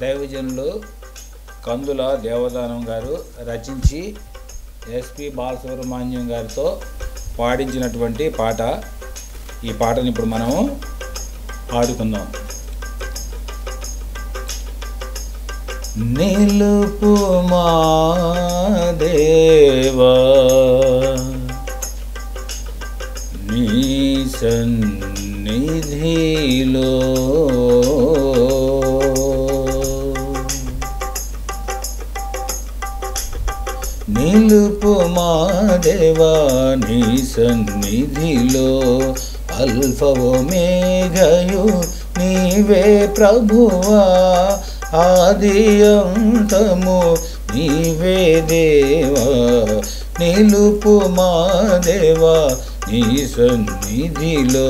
దైవజనులు కందుల దేవదానం గారు రచించి ఎస్పి బాలసుబ్రహ్మణ్యం గారితో పాడించినటువంటి పాట ఈ పాటని ఇప్పుడు మనము పాడుకుందాం నిలుపు మా దేవా నీ సన్నిధిలో నిలుపు మా దేవా నీ సన్నిధిలో అల్ఫవో మేఘయు నీవే ప్రభువా ఆదియంతము నీవే దేవా నిలుపు మా దేవా నీ సన్నిధిలో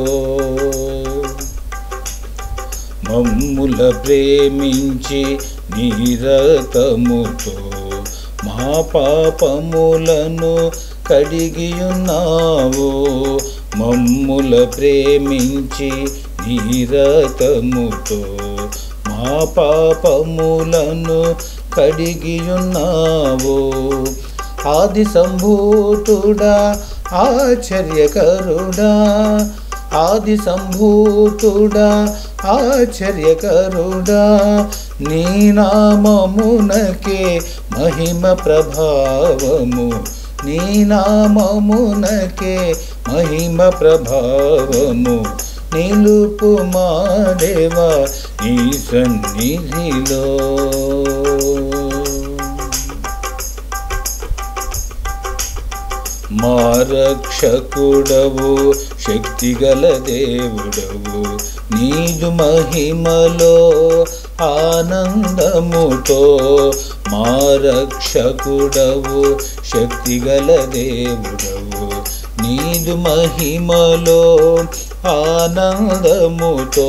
మమ్ముల ప్రేమించి నీరతముతో మా పాపములను కడిగియున్నావు మమ్ముల ప్రేమించి నీరతముతో మా పాపములను కడిగియున్నావు ఆది సంభూతుడా ఆశ్చర్యకరుడా ఆది సంభూతుడా ఆశ్చర్యకరుడా నీ నామమునకే మహిమ ప్రభావము నీ నామమునకే మహిమ ప్రభావము నిలుపు మా దేవా నీ సన్నిధిలో మా రక్షకుడవు శక్తిగల దేవుడవు నీదు మహిమలో ఆనందముతో మా రక్షకుడవు శక్తిగల దేవుడవు నీదు మహిమలో ఆనందముతో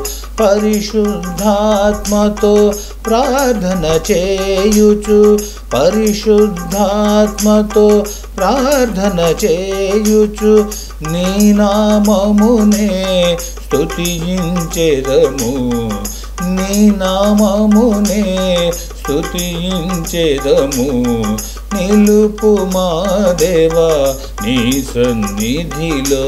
పరిశుద్ధాత్మతో ప్రార్థన చేయుచు పరిశుద్ధాత్మతో ప్రార్థన చేయుచు నీ నామమునే స్తుతించెదము నీ నామమునే స్తుతించెదము నిలుపు మా దేవా నీ సన్నిధిలో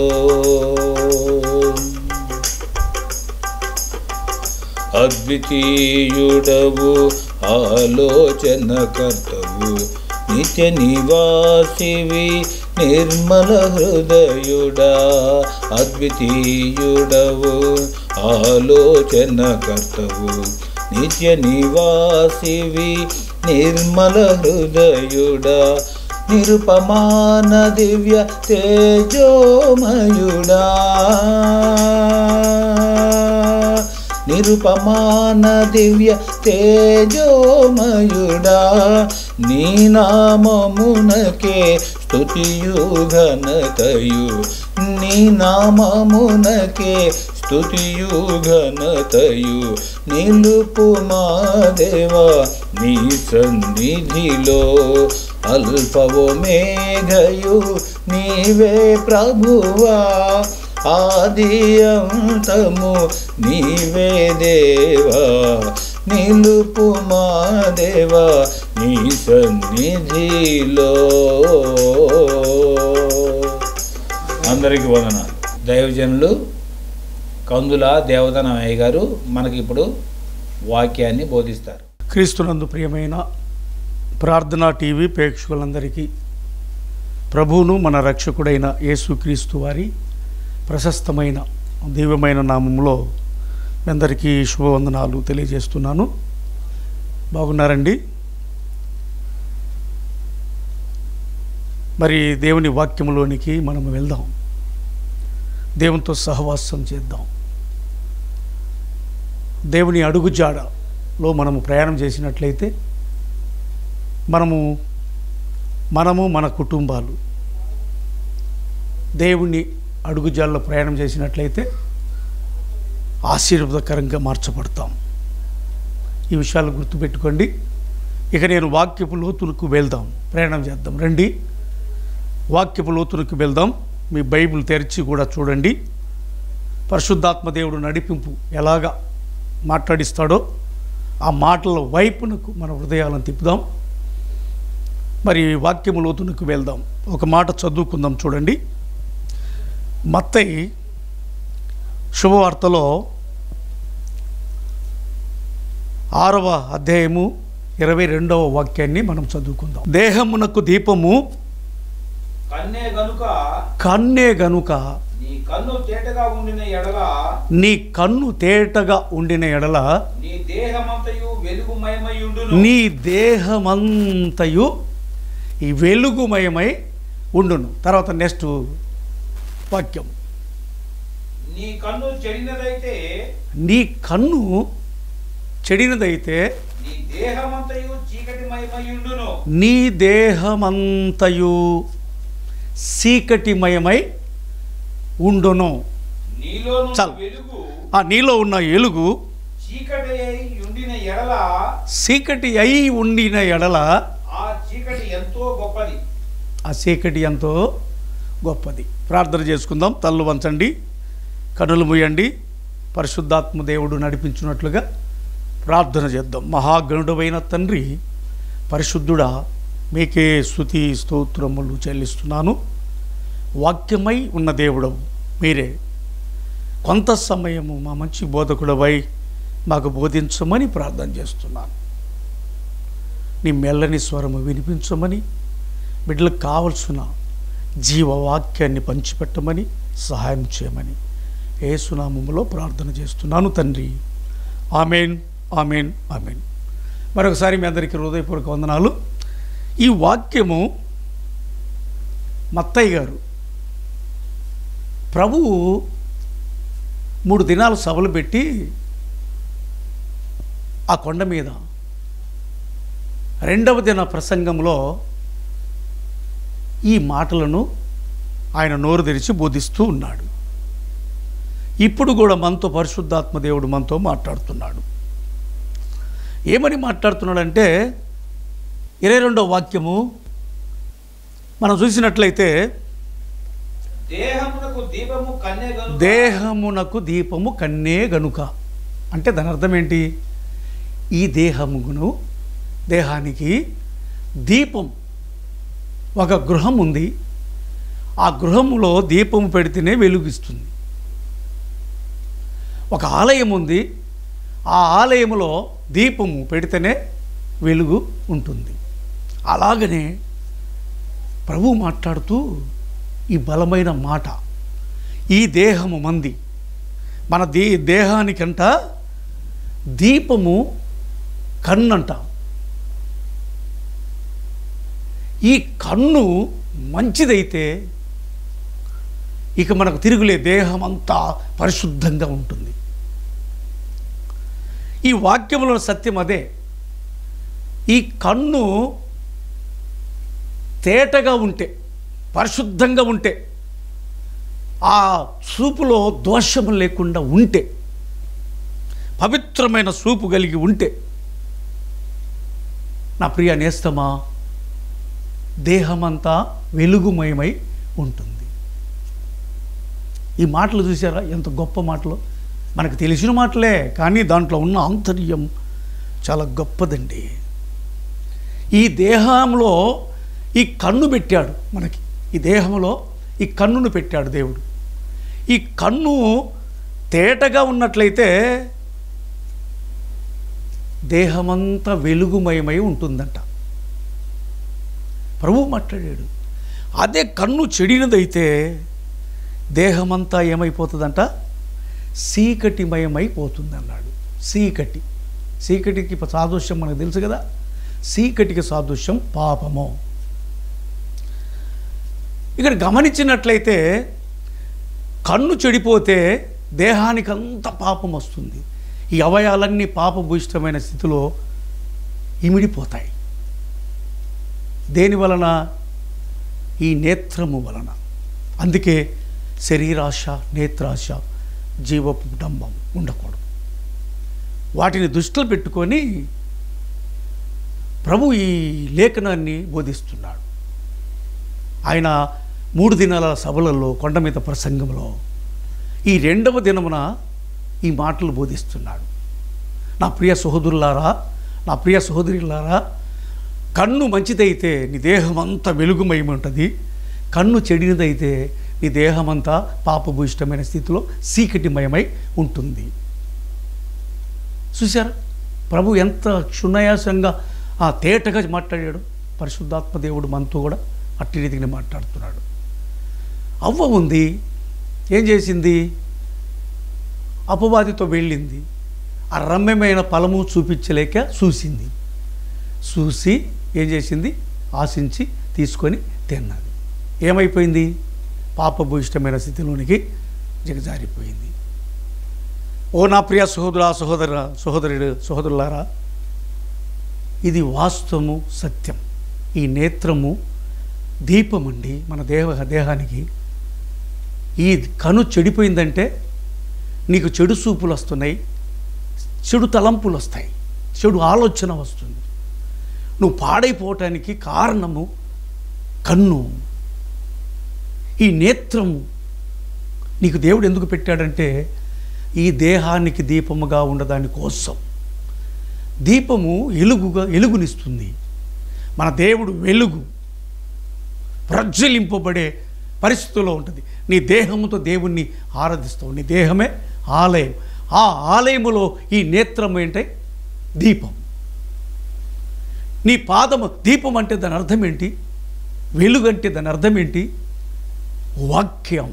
అద్వితీయుడవు ఆలోచనకర్తవు నిత్య నివాసివి నిర్మల హృదయుడా అద్వితీయుడవు ఆలోచనకర్తవు నిత్య నివాసివి నిర్మల హృదయుడా నిరుపమాన దివ్య తేజోమయుడా నిరుపమాన దివ్య తేజోమయుడా నీ నామమునకే స్తుతియు ఘనతయు నీ నామమునకే స్తుతియు ఘనతయు నిలుపు మా దేవా నీ సన్నిధిలో అల్పవో మేఘయు నీవే ప్రభువా ఆదియంతము నీవే దేవా నిలుపు మా దేవా నీ సన్నిధిలో అందరికీ వందనాలు దైవజనులు కందుల దేవదనమయ్య గారు మనకి ఇప్పుడు వాక్యాన్ని బోధిస్తారు క్రీస్తునందు ప్రియమైన ప్రార్థనా టీవీ ప్రేక్షకులందరికీ ప్రభువును మన రక్షకుడైన యేసుక్రీస్తు వారి ప్రశస్తమైన దివ్యమైన నామంలో మీ అందరికీ శుభవందనాలు తెలియజేస్తున్నాను బాగున్నారండి మరి దేవుని వాక్యములోనికి మనం వెళ్దాం దేవునితో సహవాసం చేద్దాం దేవుని అడుగుజాడలో మనము ప్రయాణం చేసినట్లయితే మనము మనము మన కుటుంబాలు దేవుని అడుగుజాడలో ప్రయాణం చేసినట్లయితే ఆశీర్వాదకరంగా మార్చబడతాం ఈ విషయాలు గుర్తుపెట్టుకోండి ఇక నేను వాక్యపు లోతులకు వెళ్దాం ప్రయాణం చేద్దాం రండి వాక్యపు లోతులకు వెళ్దాం మీ బైబిల్ తెరిచి కూడా చూడండి పరిశుద్ధాత్మ దేవుడు నడిపింపు ఎలాగా మాట్లాడిస్తాడో ఆ మాటల వైపునకు మన హృదయాలను తిప్పుదాం మరి వాక్యము లోతునకు వెళ్దాం ఒక మాట చదువుకుందాం చూడండి మత్తయి శుభవార్తలో ఆరవ అధ్యాయము ఇరవై రెండవ వాక్యాన్ని మనం చదువుకుందాం దేహమునకు దీపము కన్నే గనుక కన్నే గనుక నీ కన్ను తేటగా ఉండిన ఎడల నీ కన్ను తేటగా ఉండిన ఎడల నీ దేహమంతయు వెలుగుమయమయుండును నీ దేహమంతయు ఈ వెలుగుమయమై ఉండును తర్వాత నెక్స్ట్ వాక్యం నీ కన్ను చెడినదైతే నీ కన్ను చెడినదైతే నీ దేహమంతయు చీకటిమయమయుండును నీ దేహమంతయు చీకటిమయమై ఉండును నీలో చాలు. వెలుగు ఆ నీలో ఉన్న ఎలుగు చీకటి అయి ఉండిన ఎడల చీకటి అయి ఉండిన ఎడల ఆ చీకటి ఎంతో గొప్పది ఆ చీకటి ఎంతో గొప్పది ప్రార్థన చేసుకుందాం తల్లు వంచండి కనులు మూయండి పరిశుద్ధాత్మ దేవుడు నడిపించినట్లుగా ప్రార్థన చేద్దాం మహాగణుడమైన తండ్రి పరిశుద్ధుడా మీకే స్థుతి స్తోత్రములు చెల్లిస్తున్నాను వాక్యమై ఉన్న దేవుడవు మీరే కొంత సమయము మా మంచి బోధకుడవై మాకు బోధించమని ప్రార్థన చేస్తున్నాను నీ మెల్లని స్వరము వినిపించమని బిడ్డలకు కావలసిన జీవవాక్యాన్ని పంచిపెట్టమని సహాయం చేయమని ఏ సునామములో ప్రార్థన చేస్తున్నాను తండ్రి ఆమెన్ ఆమెన్ ఆమెన్ మరొకసారి మీ అందరికీ హృదయపూర్వక వందనాలు ఈ వాక్యము మత్తయ్య గారు ప్రభువు మూడు దినాలు సభలు పెట్టి ఆ కొండ మీద రెండవ దిన ప్రసంగంలో ఈ మాటలను ఆయన నోరు తెరిచి బోధిస్తూ ఉన్నాడు ఇప్పుడు కూడా మనతో పరిశుద్ధాత్మ దేవుడు మనతో మాట్లాడుతున్నాడు ఏమని మాట్లాడుతున్నాడంటే ఇరవై రెండవ వాక్యము మనం చూసినట్లయితే దేహమునకు దీపము కన్నే గనుక దేహమునకు దీపము కన్నే గనుక అంటే దాని అర్థం ఏంటి ఈ దేహమును దేహానికి దీపం ఒక గృహం ఉంది ఆ గృహములో దీపము పెడితేనే వెలుగిస్తుంది ఒక ఆలయం ఉంది ఆ ఆలయములో దీపము పెడితేనే వెలుగు ఉంటుంది అలాగనే ప్రభు మాట్లాడుతూ ఈ బలమైన మాట ఈ దేహము మంది మన దే దేహానికంట దీపము కన్నంట ఈ కన్ను మంచిదైతే ఇక మనకు తిరుగులే దేహం అంతా పరిశుద్ధంగా ఉంటుంది ఈ వాక్యంలో సత్యం అదే ఈ కన్ను తేటగా ఉంటే పరిశుద్ధంగా ఉంటే ఆ చూపులో దోషము లేకుండా ఉంటే పవిత్రమైన చూపు కలిగి ఉంటే నా ప్రియ నేస్తమా దేహమంతా వెలుగుమయమై ఉంటుంది ఈ మాటలు చూసారా ఎంత గొప్ప మాటలు మనకు తెలిసిన మాటలే కానీ దాంట్లో ఉన్న ఆంతర్యం చాలా గొప్పదండి ఈ దేహంలో ఈ కన్ను పెట్టాడు మనకి ఈ దేహంలో ఈ కన్నును పెట్టాడు దేవుడు ఈ కన్ను తేటగా ఉన్నట్లయితే దేహమంతా వెలుగుమయమై ఉంటుందంట ప్రభు మాట్లాడాడు అదే కన్ను చెడినదైతే దేహమంతా ఏమైపోతుందంట చీకటిమయమైపోతుంది అన్నాడు చీకటి చీకటికి సాదృశ్యం మనకు తెలుసు కదా చీకటికి సాదృశ్యం పాపము ఇక్కడ గమనించినట్లయితే కన్ను చెడిపోతే దేహానికి అంత పాపం వస్తుంది ఈ అవయాలన్నీ పాపభూయిష్టమైన స్థితిలో ఇమిడిపోతాయి దేని వలన ఈ నేత్రము వలన అందుకే శరీరాశ నేత్రాశ జీవపు డంబం ఉండకూడదు వాటిని దృష్టిలో పెట్టుకొని ప్రభు ఈ లేఖనాన్ని బోధిస్తున్నాడు ఆయన మూడు దినాల సభలలో కొండ మీద ప్రసంగంలో ఈ రెండవ దినమున ఈ మాటలు బోధిస్తున్నాడు నా ప్రియ సహోదరులారా నా ప్రియ సహోదరులారా కన్ను మంచిదైతే నీ దేహం అంతా వెలుగుమయం ఉంటుంది కన్ను చెడినదైతే నీ దేహం అంతా పాపభూయిష్టమైన స్థితిలో చీకటిమయమై ఉంటుంది చూశారా ప్రభు ఎంత క్షుణయాసంగా ఆ తేటగా మాట్లాడాడు పరిశుద్ధాత్మ దేవుడు మనతో కూడా అట్టి రీతిగానే మాట్లాడుతున్నాడు అవ్వ ఉంది ఏం చేసింది అపవాదితో వెళ్ళింది ఆ రమ్యమైన ఫలము చూపించలేక చూసింది చూసి ఏం చేసింది ఆశించి తీసుకొని తిన్నది ఏమైపోయింది పాపభూయిష్టమైన స్థితిలోనికి దిగజారిపోయింది ఓ నా ప్రియ సహోదరా సహోదర సహోదరుడు సహోదరులారా ఇది వాస్తవము సత్యం ఈ నేత్రము దీపం అండి మన దేహ దేహానికి ఈ కను చెడిపోయిందంటే నీకు చెడు చూపులు వస్తున్నాయి చెడు తలంపులు వస్తాయి చెడు ఆలోచన వస్తుంది నువ్వు పాడైపోవటానికి కారణము కన్ను ఈ నేత్రము నీకు దేవుడు ఎందుకు పెట్టాడంటే ఈ దేహానికి దీపముగా ఉండదాని కోసం దీపము ఎలుగుగా ఎలుగునిస్తుంది మన దేవుడు వెలుగు ప్రజ్వలింపబడే పరిస్థితుల్లో ఉంటుంది నీ దేహముతో దేవుణ్ణి ఆరాధిస్తావు నీ దేహమే ఆలయం ఆ ఆలయములో ఈ నేత్రం ఏంటే దీపం నీ పాదము దీపం అంటే దాని అర్థం ఏంటి వెలుగు అంటే దాని అర్థం ఏంటి వాక్యం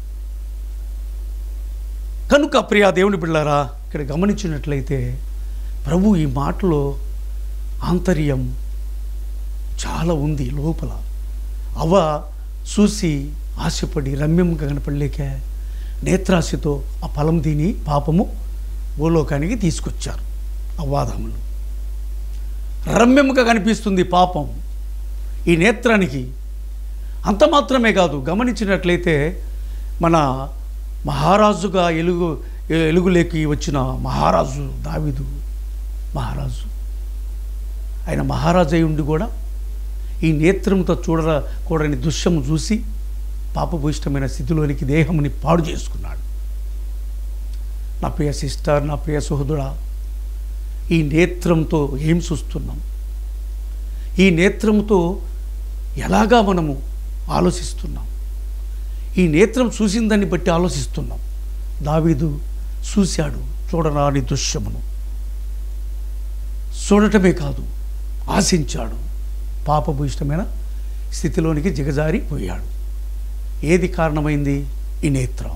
కనుక ప్రియా దేవుని బిళ్ళారా ఇక్కడ గమనించినట్లయితే ప్రభు ఈ మాటలో ఆంతర్యం చాలా ఉంది లోపల అవ చూసి ఆశపడి రమ్యంగా కనపడలేక నేత్రాశతో ఆ ఫలం తిని పాపము భూలోకానికి తీసుకొచ్చారు అవ్వాదములు రమ్యముగా కనిపిస్తుంది పాపం ఈ నేత్రానికి అంత మాత్రమే కాదు గమనించినట్లయితే మన మహారాజుగా ఎలుగు ఎలుగులేకి వచ్చిన మహారాజు దావిదు మహారాజు ఆయన మహారాజు అయి ఉండి కూడా ఈ నేత్రంతో చూడరా కూడని దృశ్యము చూసి పాపభూయిష్టమైన స్థితిలోనికి దేహముని పాడు చేసుకున్నాడు నా ప్రియ సిస్టర్ నా ప్రియ సహోదరా ఈ నేత్రంతో ఏం చూస్తున్నాం ఈ నేత్రంతో ఎలాగా మనము ఆలోచిస్తున్నాం ఈ నేత్రం చూసిన దాన్ని బట్టి ఆలోచిస్తున్నాం దావీదు చూశాడు చూడరాని దృశ్యమును చూడటమే కాదు ఆశించాడు పాపభూయిష్టమైన స్థితిలోనికి దిగజారి పోయాడు ఏది కారణమైంది ఈ నేత్రం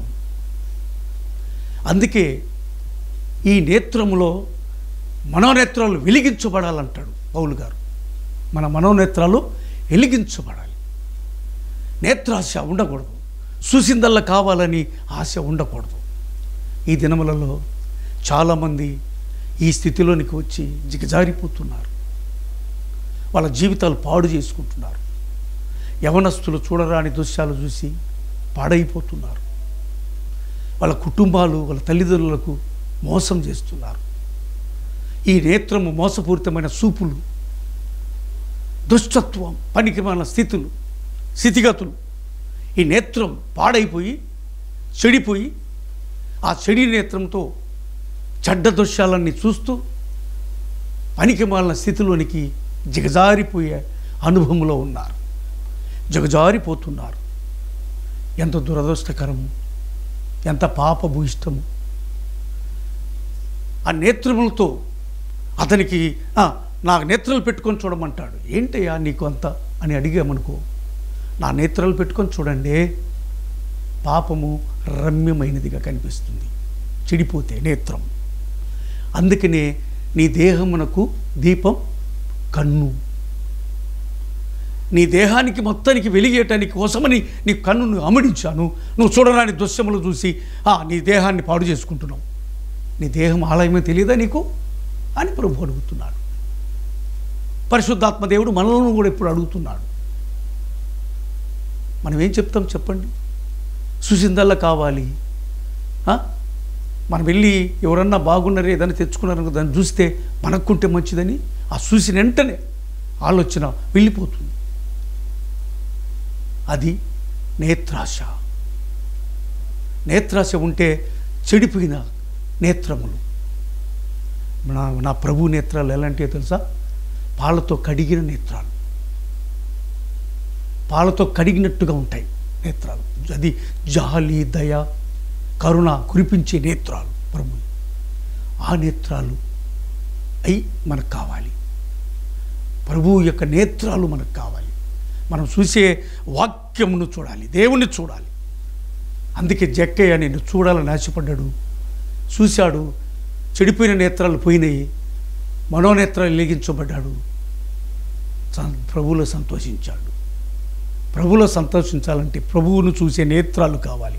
అందుకే ఈ నేత్రములో మనోనేత్రాలు వెలిగించబడాలంటాడు పౌలు గారు మన మనోనేత్రాలు వెలిగించబడాలి నేత్రాశ ఉండకూడదు చూసిందల్లా కావాలని ఆశ ఉండకూడదు ఈ దినములలో చాలామంది ఈ స్థితిలోనికి వచ్చి జిగజారిపోతున్నారు వాళ్ళ జీవితాలు పాడు చేసుకుంటున్నారు యవనస్తులు చూడరాని దృశ్యాలు చూసి పాడైపోతున్నారు వాళ్ళ కుటుంబాలు వాళ్ళ తల్లిదండ్రులకు మోసం చేస్తున్నారు ఈ నేత్రము మోసపూరితమైన చూపులు దుష్టత్వం పనికిమాల స్థితులు స్థితిగతులు ఈ నేత్రం పాడైపోయి చెడిపోయి ఆ చెడి నేత్రంతో చెడ్డ దృశ్యాలన్నీ చూస్తూ పనికిమాలిన స్థితిలోనికి జిగజారిపోయే అనుభవంలో ఉన్నారు జగజారిపోతున్నారు ఎంత దురదృష్టకరము ఎంత పాపభూయిష్టము ఆ నేత్రములతో అతనికి "ఆ, నా నేత్రాలు పెట్టుకొని చూడమంటాడు ఏంటయ్యా నీకు అంత అని అడిగామనుకో నా నేత్రాలు పెట్టుకొని చూడండి పాపము రమ్యమైనదిగా కనిపిస్తుంది చెడిపోతే నేత్రం అందుకనే నీ దేహమునకు దీపం కన్ను నీ దేహానికి మొత్తానికి వెలిగేయటానికి కోసమని నీ కన్నును అమడించాను నువ్వు చూడరాని దృశ్యములు చూసి "ఆ, నీ దేహాన్ని పాడు చేసుకుంటున్నావు నీ దేహం ఆలయమే తెలియదా నీకు అని ప్రభు అడుగుతున్నాడు పరిశుద్ధాత్మ దేవుడు మనలను కూడా ఇప్పుడు అడుగుతున్నాడు మనం ఏం చెప్తాం చెప్పండి చూసిందల్లా కావాలి ఆ? మనం వెళ్ళి ఎవరన్నా బాగున్నారే ఏదైనా తెచ్చుకున్నారనుకో దాన్ని చూస్తే మనక్కుంటే మంచిదని ఆ చూసిన వెంటనే ఆలోచన వెళ్ళిపోతుంది అది నేత్రాశ నేత్రాశ ఉంటే చెడిపోయిన నేత్రములు నా నా ప్రభు నేత్రాలు ఎలాంటివో తెలుసా పాలతో కడిగిన నేత్రాలు పాలతో కడిగినట్టుగా ఉంటాయి నేత్రాలు అది జాలి దయ కరుణ కురిపించే నేత్రాలు ప్రభు ఆ నేత్రాలు అయి మనకు కావాలి ప్రభువు యొక్క నేత్రాలు మనకు కావాలి మనం చూసే వాక్యమును చూడాలి దేవుణ్ణి చూడాలి అందుకే జక్కయ్య నేను చూడాలని ఆశపడ్డాడు చూశాడు చెడిపోయిన నేత్రాలు పోయినాయి మనోనేత్రాలు వెలిగించబడ్డాడు సం- ప్రభువులో సంతోషించాడు ప్రభువులో సంతోషించాలంటే ప్రభువును చూసే నేత్రాలు కావాలి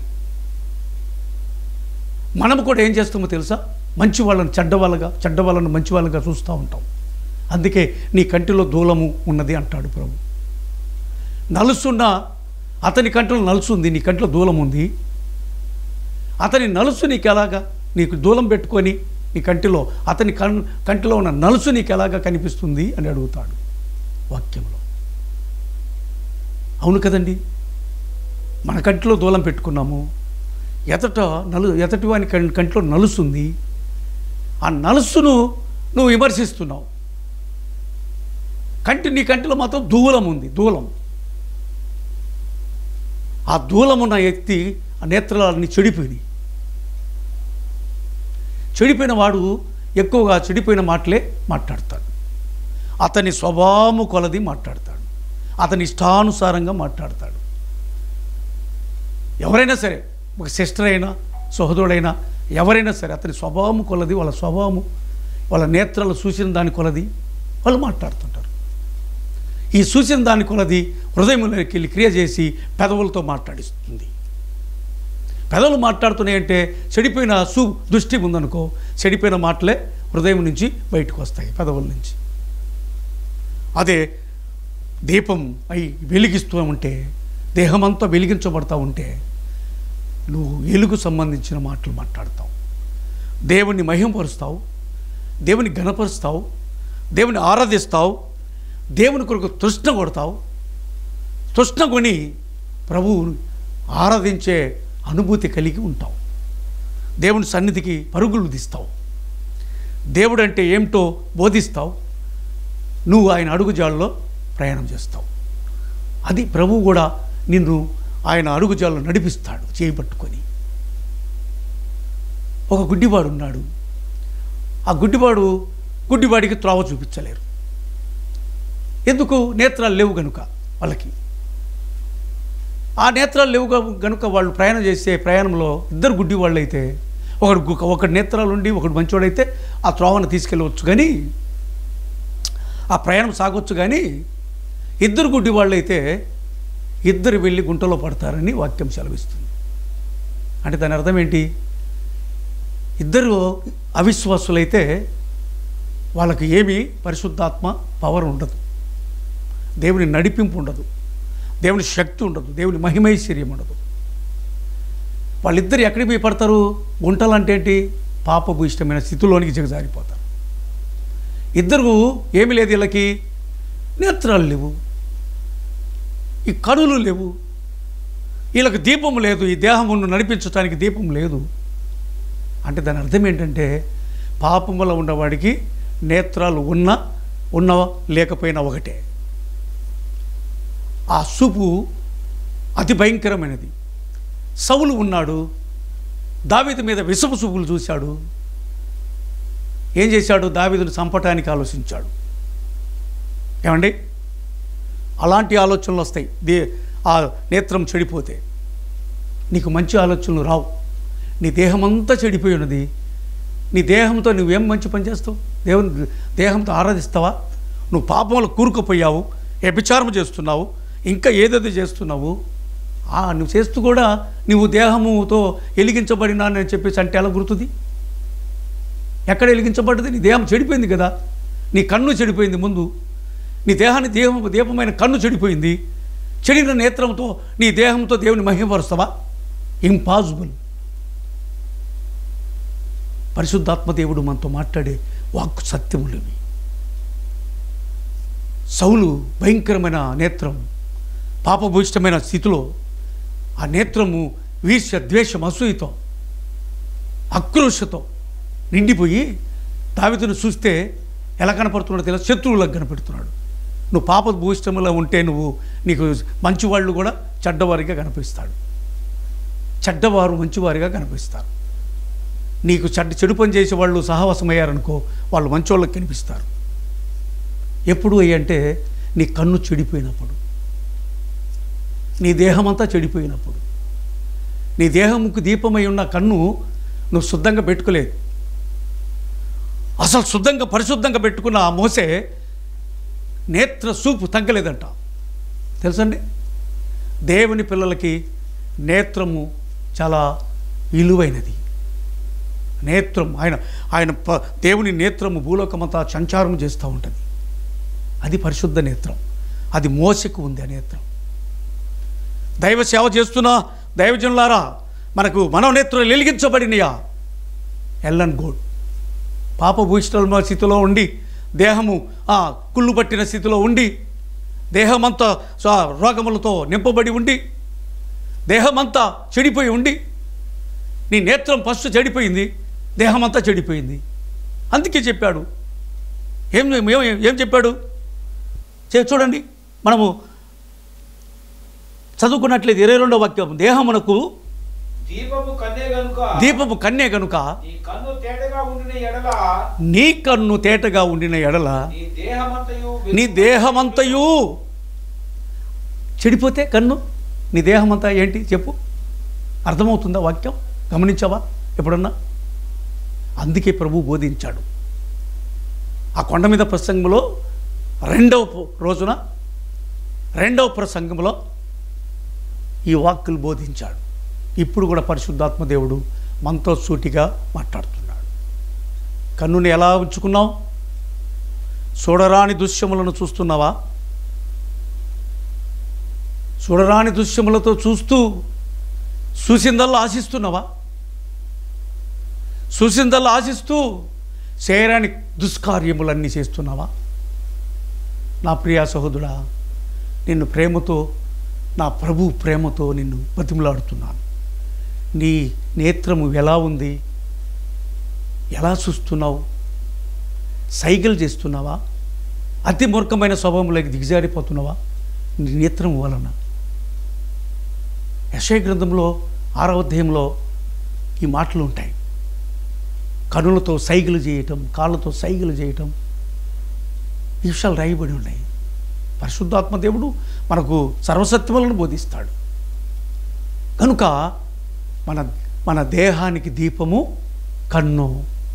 మనం కూడా ఏం చేస్తామో తెలుసా మంచి వాళ్ళని చెడ్డ వాళ్ళగా చెడ్డ వాళ్ళని మంచి వాళ్ళగా చూస్తూ ఉంటాం అందుకే నీ కంటిలో దూలము ఉన్నది అంటాడు ప్రభు నలుసున్న అతని కంటిలో నలుసు ఉంది నీ కంటిలో దూలం ఉంది అతని నలుసు నీకు ఎలాగా నీకు దూలం పెట్టుకొని నీ కంటిలో అతని కన్ కంటిలో ఉన్న నలుసు నీకు ఎలాగా కనిపిస్తుంది అని అడుగుతాడు వాక్యంలో అవును కదండి మన కంటిలో దూలం పెట్టుకున్నాము ఎతట నలు ఎతటి వాని కం- కంటిలో నలుసుంది ఆ నలుసును నువ్వు విమర్శిస్తున్నావు కంటి నీ కంటిలో మాత్రం దూలం ఉంది దూలం ఆ దూలమున్న ఎత్తి ఆ నేత్రాలన్నీ చెడిపోయినాయి చెడిపోయిన వాడు ఎక్కువగా చెడిపోయిన మాటలే మాట్లాడతాడు అతని స్వభావము కొలది మాట్లాడతాడు అతని ఇష్టానుసారంగా మాట్లాడతాడు ఎవరైనా సరే ఒక సిస్టర్ అయినా సహోదరుడైనా ఎవరైనా సరే అతని స్వభావము కొలది వాళ్ళ స్వభావము వాళ్ళ నేత్రాలు చూసిన దాని కొలది వాళ్ళు మాట్లాడుతుంటారు ఈ చూసిన దాని కొలది హృదయంలోకి వెళ్ళి క్రియ చేసి పెదవులతో మాట్లాడిస్తుంది పెదవులు మాట్లాడుతున్నాయంటే చెడిపోయిన సు దృష్టి ఉందనుకో చెడిపోయిన మాటలే హృదయం నుంచి బయటకు వస్తాయి పెదవుల నుంచి అదే దీపం అయి వెలిగిస్తూ ఉంటే దేహమంతా వెలిగించబడతా ఉంటే నువ్వు వెలుగు సంబంధించిన మాటలు మాట్లాడతావు దేవుణ్ణి మహింపరుస్తావు దేవుని గణపరుస్తావు దేవుని ఆరాధిస్తావు దేవుని కొరకు తృష్ణ కొడతావు తృష్ణ కొని ప్రభువును ఆరాధించే అనుభూతి కలిగి ఉంటావు దేవుని సన్నిధికి పరుగులు తీస్తావు దేవుడు అంటే ఏమిటో బోధిస్తావు నువ్వు ఆయన అడుగుజాల్లో ప్రయాణం చేస్తావు అది ప్రభువు కూడా నిన్ను ఆయన అడుగుజాల్లో నడిపిస్తాడు చేయబట్టుకొని ఒక గుడ్డివాడు ఉన్నాడు ఆ గుడ్డివాడు గుడ్డివాడికి త్రోవ చూపించలేరు ఎందుకు నేత్రాలు లేవు గనుక వాళ్ళకి ఆ నేత్రాలు లేవు గా- గనుక వాళ్ళు ప్రయాణం చేసే ప్రయాణంలో ఇద్దరు గుడ్డి వాళ్ళు అయితే ఒకడు గు- ఒకటి నేత్రాలు ఉండి ఒకడు మంచివాడైతే ఆ త్రోవను తీసుకెళ్ళవచ్చు కానీ ఆ ప్రయాణం సాగొచ్చు కానీ ఇద్దరు గుడ్డి వాళ్ళైతే ఇద్దరు వెళ్ళి గుంటలో పడతారని వాక్యం సెలవిస్తుంది అంటే దాని అర్థం ఏంటి ఇద్దరు అవిశ్వాసులైతే వాళ్ళకి ఏమీ పరిశుద్ధాత్మ పవర్ ఉండదు దేవుని నడిపింపు ఉండదు దేవుని శక్తి ఉండదు దేవుని మహిమైశ్వర్యం ఉండదు వాళ్ళిద్దరు ఎక్కడికి పోయి పడతారు గుంటలు అంటే ఏంటి పాపపు ఇష్టమైన స్థితిలోనికి దిగజారిపోతారు ఇద్దరు ఏమి లేదు వీళ్ళకి నేత్రాలు లేవు ఈ కనులు లేవు వీళ్ళకి దీపం లేదు ఈ దేహమును నడిపించడానికి దీపం లేదు అంటే దాని అర్థం ఏంటంటే పాపములో ఉన్నవాడికి నేత్రాలు ఉన్న ఉన్నవా లేకపోయినా ఒకటే ఆ చూపు అతి భయంకరమైనది సౌలు ఉన్నాడు దావీదు మీద విషపు చూపులు చూశాడు ఏం చేశాడు దావీదును చంపటానికి ఆలోచించాడు ఏమండి అలాంటి ఆలోచనలు వస్తాయి దే ఆ నేత్రం చెడిపోతే నీకు మంచి ఆలోచనలు రావు నీ దేహమంతా చెడిపోయి ఉన్నది నీ దేహంతో నువ్వేం మంచి పని చేస్తావు దేవుని దేహంతో ఆరాధిస్తావా నువ్వు పాపంలో కూరుకుపోయావు వ్యభిచారం చేస్తున్నావు ఇంకా ఏదేదో చేస్తున్నావు ఆ నువ్వు చేస్తూ కూడా నువ్వు దేహముతో వెలిగించబడినానని చెప్పేసి అంటే ఎలా గుర్తుంది ఎక్కడ వెలిగించబడ్డది నీ దేహం చెడిపోయింది కదా నీ కన్ను చెడిపోయింది ముందు నీ దేహాన్ని దేహం దీపమైన కన్ను చెడిపోయింది చెడిన నేత్రంతో నీ దేహంతో దేవుని మహిమపరుస్తావా ఇంపాసిబుల్ పరిశుద్ధాత్మ దేవుడు మనతో మాట్లాడే వాక్కు సత్యములు ఇవి సౌలు భయంకరమైన నేత్రం పాపభూయిష్టమైన స్థితిలో ఆ నేత్రము వీర్ష్య ద్వేషం అసూయతో ఆక్రోషతో నిండిపోయి దావిదును చూస్తే ఎలా కనపడుతున్నాడో తెలుసు శత్రువులకు కనపెడుతున్నాడు నువ్వు పాప భూయిష్టములో ఉంటే నువ్వు నీకు మంచివాళ్ళు కూడా చెడ్డవారిగా కనిపిస్తాడు చెడ్డవారు మంచివారిగా కనిపిస్తారు నీకు చెడ్డ చెడు పని చేసే వాళ్ళు సహవాసమయ్యారనుకో వాళ్ళు మంచోళ్ళకి కనిపిస్తారు ఎప్పుడు అంటే నీ కన్ను చెడిపోయినప్పుడు నీ దేహమంతా చెడిపోయినప్పుడు నీ దేహముకు దీపమై ఉన్న కన్ను నువ్వు శుద్ధంగా పెట్టుకోలేదు అసలు శుద్ధంగా పరిశుద్ధంగా పెట్టుకున్న ఆ మోసే నేత్ర సూపు తగ్గలేదంట తెలుసండి దేవుని పిల్లలకి నేత్రము చాలా విలువైనది నేత్రం ఆయన ఆయన ప- దేవుని నేత్రము భూలోకమంతా సంచారం చేస్తూ ఉంటుంది అది పరిశుద్ధ నేత్రం అది మోసకు ఉంది ఆ నేత్రం దైవ సేవ చేస్తున్న దైవజనులారా మనకు మనోనేత్రం వెలిగించబడినయా ఎల్లన్ గోడ్ పాప భూయిష్టల స్థితిలో ఉండి దేహము ఆ, కుళ్ళు పట్టిన స్థితిలో ఉండి దేహమంతా స- రోగములతో నింపబడి ఉండి దేహమంతా చెడిపోయి ఉండి నీ నేత్రం ఫస్ట్ చెడిపోయింది దేహమంతా చెడిపోయింది అందుకే చెప్పాడు ఏం ఏం ఏం చెప్పాడు చే- చూడండి మనము చదువుకున్నట్లయితే ఇరవై రెండో వాక్యం దేహమునకు దీపము కన్నే గనుక దీపము కన్నే కనుక నీ కన్ను తేటగా ఉండిన ఎడల నీ కన్ను తేటగా ఉండిన ఎడల నీ దేహమంతయు నీ దేహమంతయు చెడిపోతే కన్ను నీ దేహమంతా ఏంటి చెప్పు అర్థమవుతుందా వాక్యం గమనించావా ఎప్పుడన్నా అందుకే ప్రభు బోధించాడు ఆ కొండ మీద ప్రసంగంలో రెండవ పో- రోజున రెండవ ప్రసంగంలో ఈ వాక్కులు బోధించాడు ఇప్పుడు కూడా పరిశుద్ధాత్మ దేవుడు మనతో సూటిగా మాట్లాడుతున్నాడు కన్నుని ఎలా ఉంచుకున్నావు చూడరాని దృశ్యములను చూస్తున్నావా చూడరాని దృశ్యములతో చూస్తూ చూసిందల్లా ఆశిస్తున్నావా చూసిందల్లా ఆశిస్తూ చేయరాని దుష్కార్యములన్నీ చేస్తున్నావా నా ప్రియా సహోదరుడా నిన్ను ప్రేమతో నా ప్రభు ప్రేమతో నిన్ను బతిమలాడుతున్నాను నీ నేత్రము ఎలా ఉంది ఎలా చూస్తున్నావు సైకిల్ చేస్తున్నావా అతి మూర్ఖమైన స్వభావంలోకి దిగజారిపోతున్నావా నీ నేత్రం వలన యశయ గ్రంథంలో ఆరవ అధ్యాయంలో ఈ మాటలు ఉంటాయి కనులతో సైకిల్ చేయటం కాళ్ళతో సైకిల్ చేయటం ఈ విషయాలు రాయబడి ఉన్నాయి పరిశుద్ధాత్మ దేవుడు మనకు సర్వసత్యములను బోధిస్తాడు కనుక మన మన దేహానికి దీపము కన్ను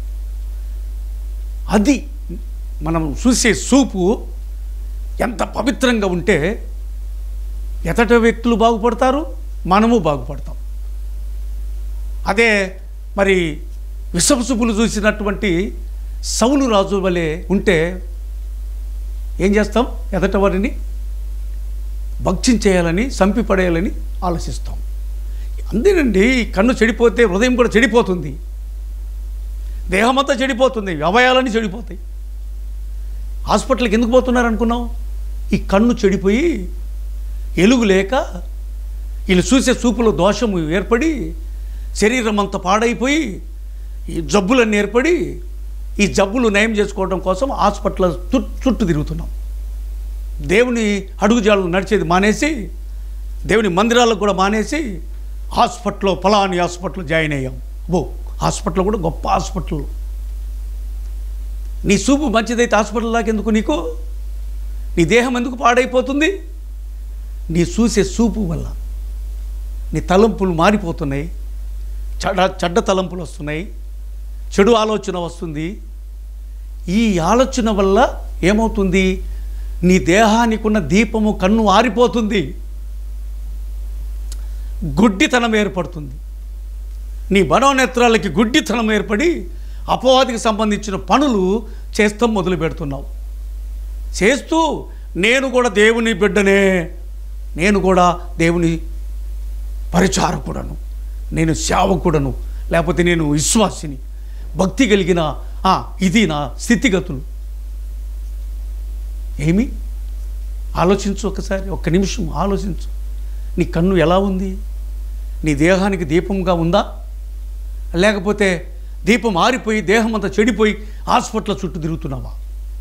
అది మనం చూసే చూపు ఎంత పవిత్రంగా ఉంటే ఎతట వ్యక్తులు బాగుపడతారు మనము బాగుపడతాం అదే మరి విషపుసుపులు చూసినటువంటి సౌలు రాజు వలె ఉంటే ఏం చేస్తాం ఎదట వారిని భక్షించేయాలని చంపి పడేయాలని ఆలోచిస్తాం అంతేనండి ఈ కన్ను చెడిపోతే హృదయం కూడా చెడిపోతుంది దేహమంతా చెడిపోతుంది అవయాలన్నీ చెడిపోతాయి హాస్పిటల్కి ఎందుకు పోతున్నారు అనుకున్నావు ఈ కన్ను చెడిపోయి ఎలుగు లేక వీళ్ళు చూసే చూపులో దోషము ఏర్పడి శరీరం అంతా పాడైపోయి ఈ జబ్బులన్నీ ఏర్పడి ఈ జబ్బులు నయం చేసుకోవడం కోసం హాస్పిటల్ చుట్టూ చుట్టూ తిరుగుతున్నాం దేవుని అడుగుజాడలు నడిచేది మానేసి దేవుని మందిరాలకు కూడా మానేసి హాస్పిటల్లో ఫలాని హాస్పిటల్ జాయిన్ అయ్యాం ఓ హాస్పిటల్ కూడా గొప్ప హాస్పిటల్ నీ చూపు మంచిదైతే హాస్పిటల్ దాకా ఎందుకు నీకు నీ దేహం ఎందుకు పాడైపోతుంది నీ చూసే చూపు వల్ల నీ తలంపులు మారిపోతున్నాయి చెడ్డ చెడ్డ తలంపులు వస్తున్నాయి చెడు ఆలోచన వస్తుంది ఈ ఆలోచన వల్ల ఏమవుతుంది నీ దేహానికి ఉన్న దీపము కన్ను ఆరిపోతుంది గుడ్డితనం ఏర్పడుతుంది నీ మనోనేత్రాలకి గుడ్డితనం ఏర్పడి అపవాదికి సంబంధించిన పనులు చేస్తాం మొదలు పెడుతున్నావు చేస్తూ నేను కూడా దేవుని బిడ్డనే నేను కూడా దేవుని పరిచారకుడను నేను సేవకుడను లేకపోతే నేను విశ్వాసిని భక్తి కలిగిన ఆ, ఇది నా స్థితిగతులు ఏమి ఆలోచించు ఒకసారి ఒక్క నిమిషం ఆలోచించు నీ కన్ను ఎలా ఉంది నీ దేహానికి దీపంగా ఉందా లేకపోతే దీపం ఆరిపోయి దేహం అంతా చెడిపోయి హాస్పిటల్ చుట్టూ తిరుగుతున్నావా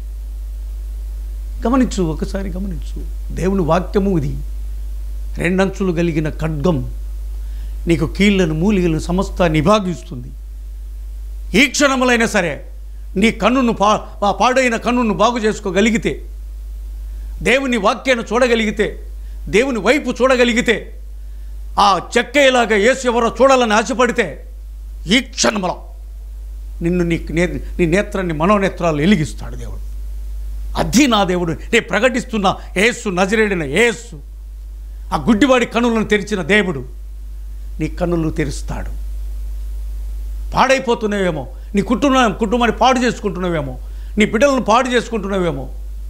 గమనించు ఒకసారి గమనించు దేవుని వాక్యము ఇది రెండంచులు కలిగిన ఖడ్గం నీకు కీళ్లను మూలికలను సమస్త నిభాగిస్తుంది ఈ క్షణములైనా సరే నీ కన్నును పా ఆ పాడైన కన్నును బాగు చేసుకోగలిగితే దేవుని వాక్యాన్ని చూడగలిగితే దేవుని వైపు చూడగలిగితే ఆ చెక్కేలాగా యేసు ఎవరో చూడాలని ఆశపడితే ఈ క్షణములో నిన్ను నీ నే నీ నేత్రాన్ని మనోనేత్రాలు వెలిగిస్తాడు దేవుడు అది నా దేవుడు నేను ప్రకటిస్తున్న ఏసు నజరేడిన ఏసు ఆ గుడ్డివాడి కన్నులను తెరిచిన దేవుడు నీ కన్నులు తెరుస్తాడు పాడైపోతున్నావేమో నీ కుటుంబం కుటుంబాన్ని పాడు చేసుకుంటున్నావేమో నీ బిడ్డలను పాడు చేసుకుంటున్నావేమో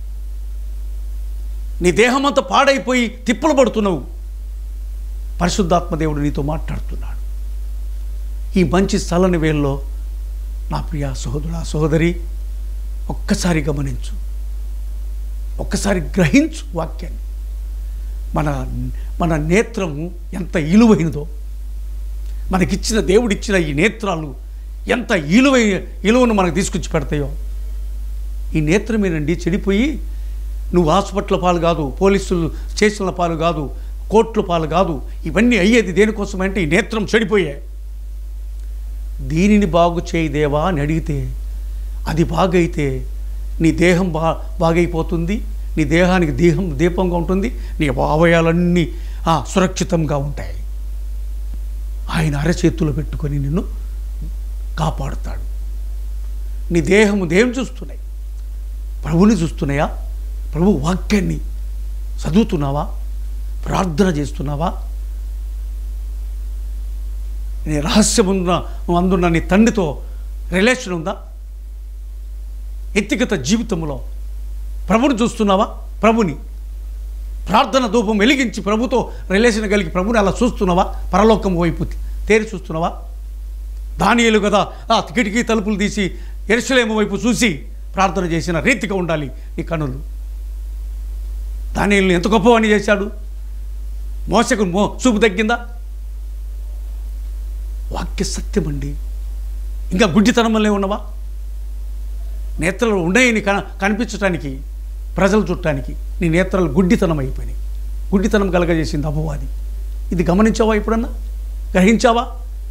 నీ దేహం అంతా పాడైపోయి తిప్పలు పడుతున్నావు పరిశుద్ధాత్మ దేవుడు నీతో మాట్లాడుతున్నాడు ఈ మంచి స్థలని వేల్లో నా ప్రియ సహోదరుడా సహోదరి ఒక్కసారి గమనించు ఒక్కసారి గ్రహించు వాక్యాన్ని మన మన నేత్రము ఎంత ఇలువైనదో మనకిచ్చిన దేవుడిచ్చిన ఈ నేత్రాలు ఎంత ఇలువై ఇలువను మనకు తీసుకొచ్చి పెడతాయో ఈ నేత్రమేనండి చెడిపోయి నువ్వు హాస్పిటల్ పాలు కాదు పోలీసులు స్టేషన్ల పాలు కాదు కోర్టుల పాలు కాదు ఇవన్నీ అయ్యేది దేనికోసం అంటే ఈ నేత్రం చెడిపోయాయి దీనిని బాగు చేయి దేవా అని అడిగితే అది బాగైతే నీ దేహం బా బాగైపోతుంది నీ దేహానికి దేహం దీపంగా ఉంటుంది నీ అవయవాలన్నీ ఆ, సురక్షితంగా ఉంటాయి ఆయన అరచేతులు పెట్టుకొని నిన్ను కాపాడుతాడు నీ దేహము దేం చూస్తున్నాయి ప్రభుని చూస్తున్నాయా ప్రభు వాక్యాన్ని చదువుతున్నావా ప్రార్థన చేస్తున్నావా నీ రహస్యమున్న అందున్న నీ తండ్రితో రిలేషన్ ఉందా వ్యక్తిగత జీవితంలో ప్రభుని చూస్తున్నావా ప్రభుని ప్రార్థన ధూపం వెలిగించి ప్రభుతో రిలేషన్ కలిగి ప్రభుని అలా చూస్తున్నావా పరలోకం వైపు తేరి చూస్తున్నావా దానియలు కదా ఆ కిటికీ తలుపులు తీసి ఎరుసలేము వైపు చూసి ప్రార్థన చేసిన రీతిగా ఉండాలి నీ కనులు దానియలు ఎంత గొప్పవాణి చేశాడు మోసకు మో చూపు తగ్గిందా వాక్య సత్యమండి ఇంకా గుడ్డితనం వల్లే ఉన్నవా నేత్రాలు ఉన్నాయని కన కనిపించటానికి ప్రజలు చుట్టానికి నీ నేత్రాలు గుడ్డితనం అయిపోయినాయి గుడ్డితనం కలగజేసింది అపవాది ఇది గమనించావా ఎప్పుడన్నా గ్రహించావా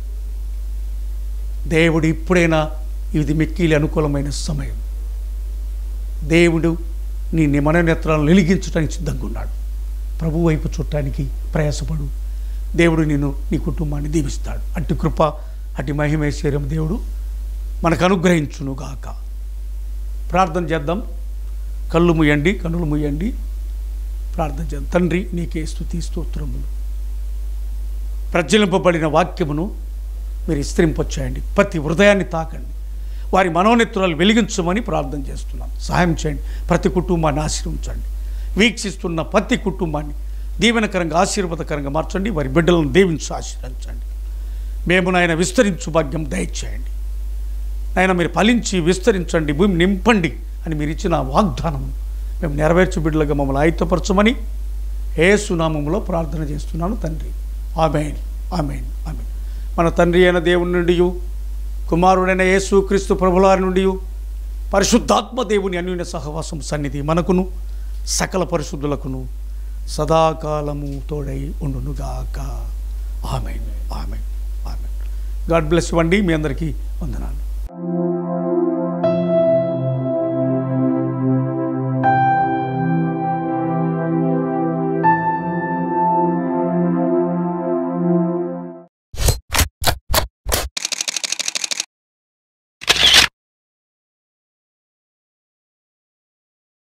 దేవుడు ఇప్పుడైనా ఇది మిక్కిలి అనుకూలమైన సమయం దేవుడు నీ నిమన నేత్రాలను వెలిగించడానికి సిద్ధంగా ఉన్నాడు ప్రభు వైపు చుట్టానికి ప్రయాసపడు దేవుడు నిన్ను నీ కుటుంబాన్ని దీవిస్తాడు అట్టి కృప అట్టి మహిమేశ్వర్యం దేవుడు మనకు అనుగ్రహించునుగాక ప్రార్థన చేద్దాం కళ్ళు ముయ్యండి కన్నులు ముయ్యండి ప్రార్థన చేద్దాం తండ్రి నీకే స్థుతి స్తోత్రములు ప్రజ్వలింపబడిన వాక్యమును మీరు విస్తరింపచేయండి ప్రతి హృదయాన్ని తాకండి వారి మనోనేత్రాలు వెలిగించమని ప్రార్థన చేస్తున్నాను సహాయం చేయండి ప్రతి కుటుంబాన్ని ఆశీర్వించండి వీక్షిస్తున్న ప్రతి కుటుంబాన్ని దీవెనకరంగా ఆశీర్వాదకరంగా మార్చండి వారి బిడ్డలను దీవించి ఆశీర్వదించండి మేము నాయన విస్తరించు భాగ్యం దయచేయండి నాయన మీరు ఫలించి విస్తరించండి భూమి నింపండి అని మీరు ఇచ్చిన వాగ్దానం మేము నెరవేర్చు బిడ్డలుగా మమ్మల్ని ఆయుత్తపరచమని ఏసునామంలో ప్రార్థన చేస్తున్నాను తండ్రి ఆమెన్ ఆమెన్ ఆమెన్ మన తండ్రి అయిన దేవుని నుండి కుమారుడైన యేసు క్రీస్తు ప్రభులారి నుండి పరిశుద్ధాత్మ దేవుని అన్యున సహవాసం సన్నిధి మనకును సకల పరిశుద్ధులకును సదాకాలము తోడై ఉండునుగాక amen amen amen God bless ఇవ్వండి మీ అందరికీ